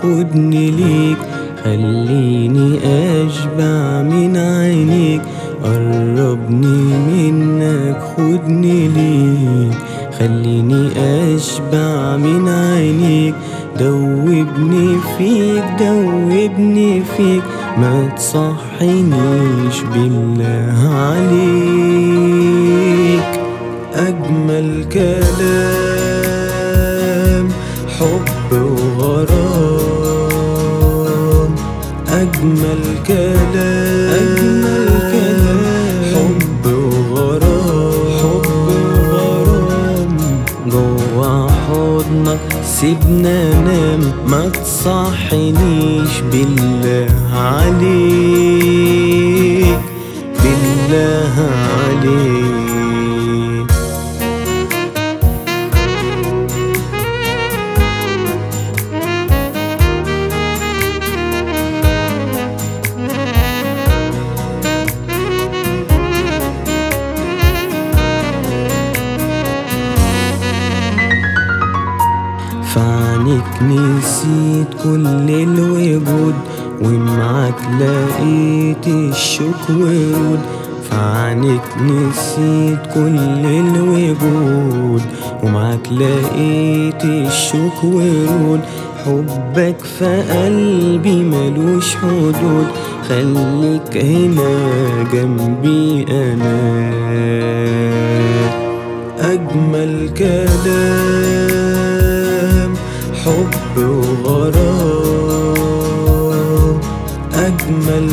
خدني ليك خليني أشبع من عينيك قربني منك خدني ليك خليني أشبع من عينيك دوبني فيك دوبني فيك ما تصحينيش بالله عليك أجمل كلام حب وغرام أجمل كلام أجمل كلام حب وغرام حب وغرام جوا حضنك سيبنا نام ما تصحينيش بالله عليك بالله عليك فعنك نسيت كل الوجود ومعاك لقيت الشوك ورود فعنك نسيت كل الوجود ومعاك لقيت الشوك ورود حبك في قلبي ملوش حدود خليك هنا جنبي انا أجمل كلام حب وغرام أجمل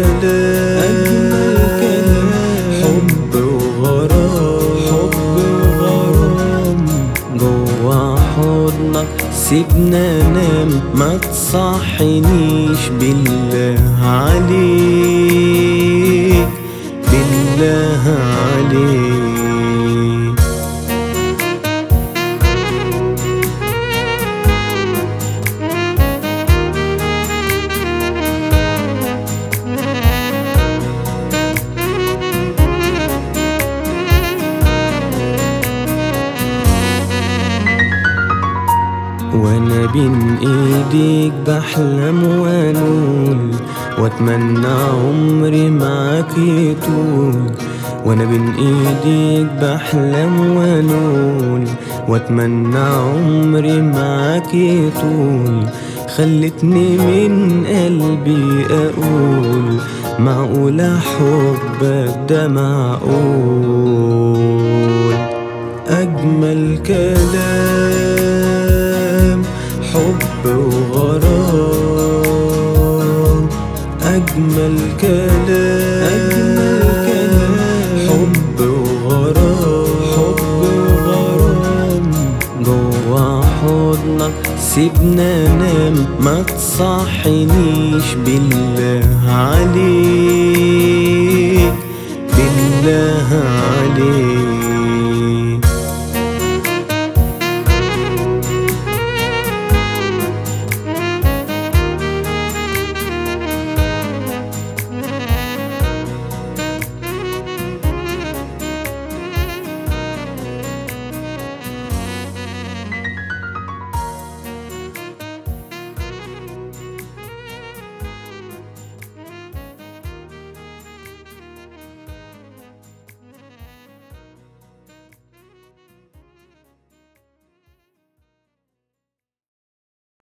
كلام حب وغرام حب وغرام جوا حضنك سيبنا نام ما تصحينيش بالله عليك بالله عليك وانا بين ايديك بحلم وانول واتمنى عمري معاك يطول وانا بين ايديك بحلم وانول واتمنى عمري معاك يطول خلتني من قلبي اقول معقولة حبك ده معقول أجمل كلام حب وغرام أجمل كلام حب وغرام حب وغرام جوا حضنك سيبنا نام ما تصحينيش بالله عليك بالله عليك